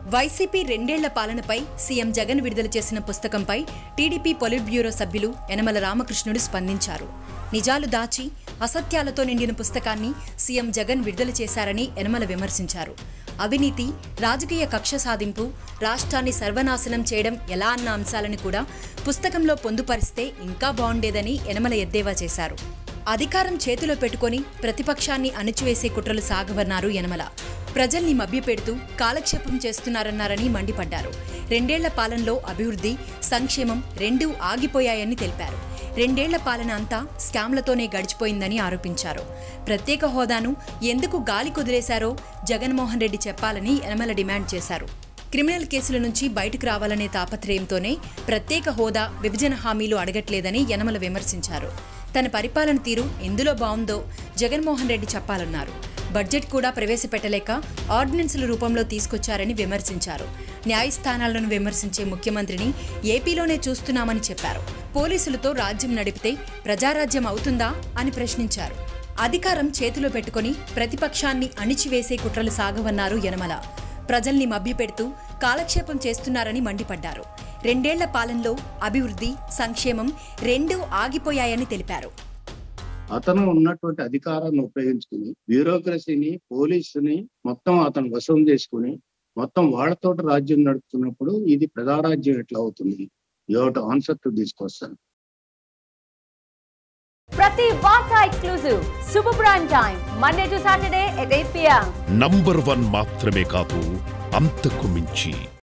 YCP రెండేళ్ల పాలనపై CM Jagan విడుదల చేసిన పుస్తకంపై టీడీపీ పొలిట్ బ్యూరో సభ్యులు యనమల రామకృష్ణుడు స్పందించారు నిజాలు దాచి అసత్యాలతో నిండిన పుస్తకాన్ని సీఎం జగన్ విడుదల చేశారని యనమల విమర్శించారు అవినీతి రాజకీయ కక్ష సాధింపు రాష్ట్రాన్ని సర్వనాశనం చేయడం ఎలా అన్న అంశాలను కూడా పుస్తకంలో పొందుపరిస్తే ఇంకా బాగుండేదని యనమల ఎద్దేవా చేశారు అధికారం చేతిలో పెట్టుకొని ప్రతిపక్షాన్ని అణిచివేసే కుట్రలు సాగవన్నారు యనమల ప్రజల్ని మభ్యపెడుతూ కాలక్షేపం చేస్తున్నారన్నారని మండిపడ్డారు రెండేళ్ల పాలనలో అభివృద్ధి సంక్షేమం రెండూ ఆగిపోయాయని తెలిపారు రెండేళ్ల పాలన అంతా స్కామ్లతోనే గడిచిపోయిందని ఆరోపించారు ప్రత్యేక హోదాను ఎందుకు గాలి కుదిలేశారో జగన్మోహన్ రెడ్డి చెప్పాలని యనమల డిమాండ్ చేశారు క్రిమినల్ కేసుల నుంచి బయటకు రావాలనే తాపత్రయంతోనే ప్రత్యేక హోదా విభజన హామీలు అడగట్లేదని యనమల విమర్శించారు తన పరిపాలన తీరు ఎందులో బావుందో జగన్మోహన్ రెడ్డి చెప్పాలన్నారు బడ్జెట్ కూడా ప్రవేశపెట్టలేక ఆర్డినెన్సుల రూపంలో తీసుకొచ్చారని విమర్శించారు న్యాయస్థానాలను విమర్శించే ముఖ్యమంత్రిని ఏపీలోనే చూస్తున్నామని చెప్పారు పోలీసులతో రాజ్యం నడిపితే ప్రజారాజ్యం అవుతుందా అని ప్రశ్నించారు అధికారం చేతిలో పెట్టుకుని ప్రతిపక్షాన్ని అణిచివేసే కుట్రలు సాగవన్నారు యనమల ప్రజల్ని మభ్యపెడుతూ కాలక్షేపం చేస్తున్నారని మండిపడ్డారు రెండేళ్ల పాలనలో అభివృద్ధి సంక్షేమం రెండూ ఆగిపోయాయని తెలిపారు అతను ఉన్నటువంటి అధికారాన్ని ఉపయోగించుకుని బ్యూరోక్రసీని పోలీసుని మొత్తం అతను వశం చేసుకుని మొత్తం వాళ్ళతో రాజ్యం నడుపుతున్నప్పుడు ఇది ప్రజారాజ్యం ఎట్లా అవుతుంది you to answer to this question ప్రతి వార్త exclusive super prime time Monday to Saturday at eight PM number one మాత్రమే కాదు అంతకు మించి